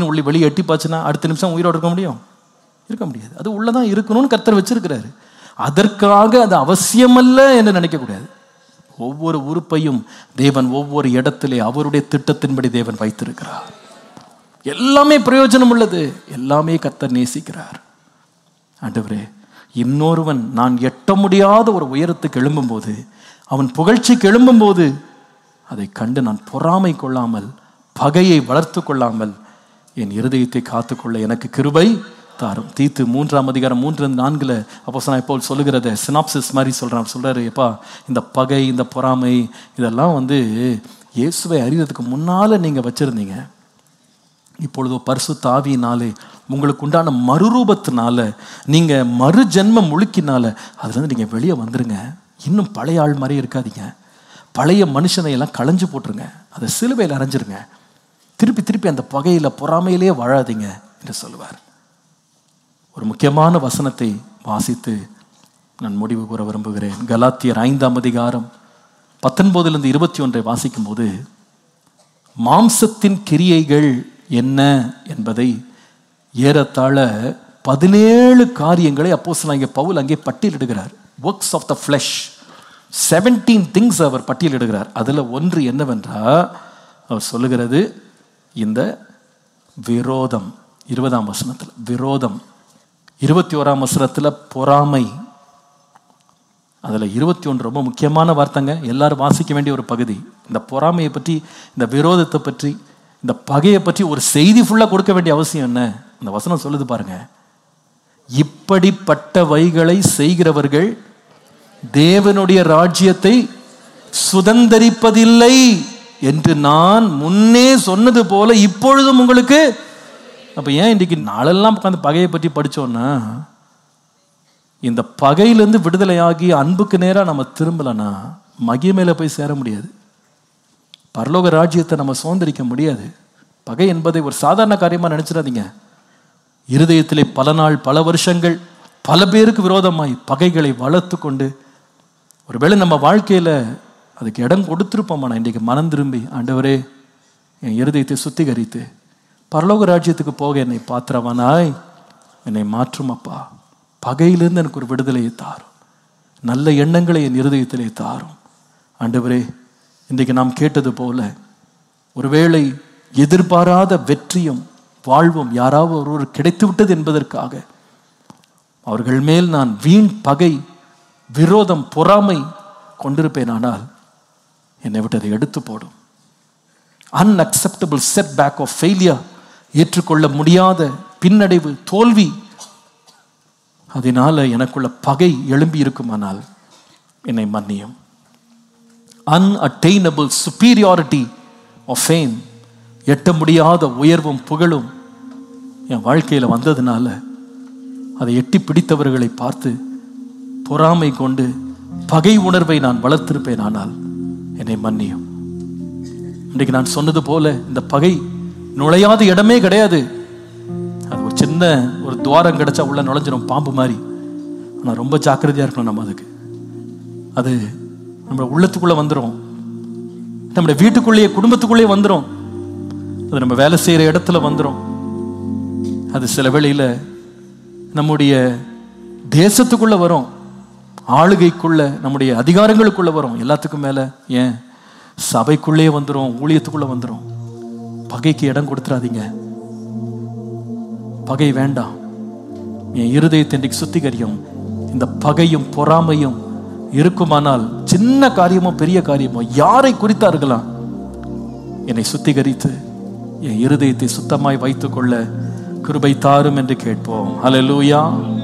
அப்படின்னு உள்ளே வெளியே எட்டி பாச்சுன்னா அடுத்த நிமிஷம் உயிரோடு இருக்க முடியும் இருக்க முடியாது அது உள்ளதான் இருக்கணும்னு கர்த்தர் வச்சிருக்கிறாரு அதற்காக அது அவசியமல்ல என்று நினைக்கக்கூடாது ஒவ்வொரு உறுப்பையும் தேவன் ஒவ்வொரு இடத்திலே அவருடைய திட்டத்தின்படி தேவன் வைத்திருக்கிறார் எல்லாமே பிரயோஜனம் உள்ளது எல்லாமே கர்த்தர் நேசிக்கிறார் ஆண்டவரே இன்னொருவன் நான் எட்ட முடியாத ஒரு உயரத்துக்கு எழும்பும்போது அவன் புகழ்ச்சிக்கு எழும்பும்போது அதை கண்டு நான் பொறாமை கொள்ளாமல் பகையை வளர்த்து கொள்ளாமல் என் இருதயத்தை காத்துக்கொள்ள எனக்கு கிருபை தாரும் தீத்து மூன்றாம் அதிகாரம் மூன்று நான்குல அப்போ நான் இப்போ சொல்லுகிறத சினாப்சிஸ் மாதிரி சொல்றான் சொல்றாரு எப்பா இந்த பகை இந்த பொறாமை இதெல்லாம் வந்து இயேசுவை அறிவதற்கு முன்னால நீங்க வச்சிருந்தீங்க இப்பொழுதோ பரிசு தாவியினாலே உங்களுக்கு உண்டான மறுரூபத்தினால நீங்க மறு ஜென்ம முழுக்கினால அதுலேருந்து நீங்க வெளியே வந்துருங்க இன்னும் பழைய ஆள் மாதிரி இருக்காதீங்க பழைய மனுஷனை எல்லாம் களைஞ்சு போட்டுருங்க அதை சிலுவையில் அரைஞ்சிருங்க திருப்பி திருப்பி அந்த பகையில பொறாமையிலேயே வாழாதீங்க என்று சொல்லுவார் ஒரு முக்கியமான வசனத்தை வாசித்து நான் முடிவு கூற விரும்புகிறேன் கலாத்தியர் ஐந்தாம் அதிகாரம் பத்தொன்பதிலிருந்து இருபத்தி ஒன்றை வாசிக்கும் போது மாம்சத்தின் கிரியைகள் என்ன என்பதை ஏறத்தாழ பதினேழு காரியங்களை அப்போ இங்கே பவுல் அங்கே பட்டியலிடுகிறார் works of the flesh seventeen things அவர் பட்டியலிடுகிறார் அதில் ஒன்று என்னவென்றால் அவர் சொல்லுகிறது இந்த விரோதம் இருபதாம் வசனத்தில் விரோதம் இருபத்தி ஓராம் வசனத்தில் பொறாமை அதில் இருபத்தி ஒன்று ரொம்ப முக்கியமான வார்த்தைங்க எல்லாரும் வாசிக்க வேண்டிய ஒரு பகுதி இந்த பொறாமையை பற்றி இந்த விரோதத்தை பற்றி இந்த பகையை பற்றி ஒரு செய்தி ஃபுல்லாக கொடுக்க வேண்டிய அவசியம் என்ன இந்த வசனம் சொல்லுது பாருங்க இப்படிப்பட்டவைகளை செய்கிறவர்கள் தேவனுடைய ராஜ்யத்தை சுதந்தரிப்பதில்லை என்று நான் முன்னே சொன்னது போல இப்பொழுதும் உங்களுக்கு அப்ப ஏன் இன்னைக்கு நாளெல்லாம் உட்காந்து பகையை பற்றி படிச்சோன்னா இந்த பகையிலேருந்து விடுதலையாகி அன்புக்கு நேராக நம்ம திரும்பலன்னா மகிமையில போய் சேர முடியாது பரலோக ராஜ்யத்தை நம்ம சுதந்திரிக்க முடியாது பகை என்பதை ஒரு சாதாரண காரியமாக நினைச்சிடாதீங்க இருதயத்திலே பல நாள் பல வருஷங்கள் பல பேருக்கு விரோதமாய் பகைகளை வளர்த்து கொண்டு ஒருவேளை நம்ம வாழ்க்கையில் அதுக்கு இடம் கொடுத்துருப்போமா நான் இன்றைக்கு மனம் திரும்பி ஆண்டவரே என் இருதயத்தை சுத்திகரித்து பரலோக ராஜ்யத்துக்கு போக என்னை பாத்திரவனாய் என்னை மாற்றும் அப்பா பகையிலிருந்து எனக்கு ஒரு விடுதலையை தாரும் நல்ல எண்ணங்களை என் இருதயத்திலே தாரும் ஆண்டவரே இன்றைக்கு நாம் கேட்டது போல ஒருவேளை எதிர்பாராத வெற்றியும் வாழ்வும் யாராவது ஒருவர் கிடைத்து விட்டது என்பதற்காக அவர்கள் மேல் நான் வீண் பகை விரோதம் பொறாமை கொண்டிருப்பேனானால் என்னை விட்டு அதை எடுத்து போடும் unacceptable setback of failure ஏற்றுக்கொள்ள முடியாத பின்னடைவு தோல்வி அதனால எனக்குள்ள பகை எழும்பி இருக்குமானால் என்னை மன்னியும் அன்அட்டைனபிள் சுப்பீரியாரிட்டி ஆஃப் ஃபேம் எட்ட முடியாத உயர்வும் புகழும் என் வாழ்க்கையில் வந்ததுனால அதை எட்டி பிடித்தவர்களை பார்த்து பொறாமை கொண்டு பகை உணர்வை நான் வளர்த்திருப்பேன் ஆனால் என்னை மன்னியும் இன்றைக்கு நான் சொன்னது போல இந்த பகை நுழையாத இடமே கிடையாது அது ஒரு சின்ன ஒரு துவாரம் கிடைச்சா உள்ள நுழைஞ்சிரும் பாம்பு மாதிரி ஆனால் ரொம்ப ஜாக்கிரதையாக இருக்கணும் நம்ம அதுக்கு அது நம்ம உள்ளத்துக்குள்ளே வந்துடும் நம்முடைய வீட்டுக்குள்ளேயே குடும்பத்துக்குள்ளேயே வந்துடும் அது நம்ம வேலை செய்கிற இடத்துல வந்துடும் அது சில வேளையில் நம்முடைய தேசத்துக்குள்ள வரும் ஆளுகைக்குள்ள நம்முடைய அதிகாரங்களுக்குள்ள வரும் எல்லாத்துக்கும் மேல ஏன் சபைக்குள்ளே வந்துடும் ஊழியத்துக்குள்ள வந்துடும் பகைக்கு இடம் கொடுத்துறாதீங்க பகை வேண்டாம் என் இருதயத்தை இன்றைக்கு சுத்திகரியும் இந்த பகையும் பொறாமையும் இருக்குமானால் சின்ன காரியமோ பெரிய காரியமோ யாரை குறித்தா இருக்கலாம் என்னை சுத்திகரித்து என் இருதயத்தை சுத்தமாய் வைத்துக்கொள்ள கிருபை தாரும் என்று கேட்போம் ஹalleluya